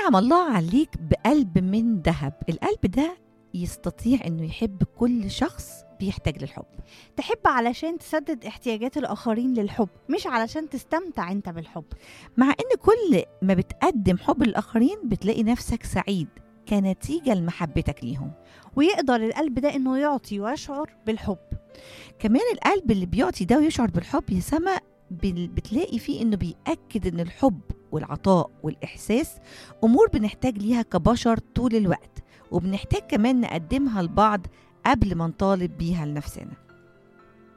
أنعم الله عليك بقلب من ذهب القلب ده يستطيع أنه يحب كل شخص بيحتاج للحب تحب علشان تسدد احتياجات الآخرين للحب مش علشان تستمتع أنت بالحب مع أن كل ما بتقدم حب للآخرين بتلاقي نفسك سعيد كنتيجة لمحبتك ليهم ويقدر القلب ده إنه يعطي ويشعر بالحب كمان القلب اللي بيعطي ده ويشعر بالحب يا سما بال- بتلاقي فيه انه بيأكد ان الحب والعطاء والإحساس أمور بنحتاج ليها كبشر طول الوقت وبنحتاج كمان نقدمها لبعض قبل ما نطالب بيها لنفسنا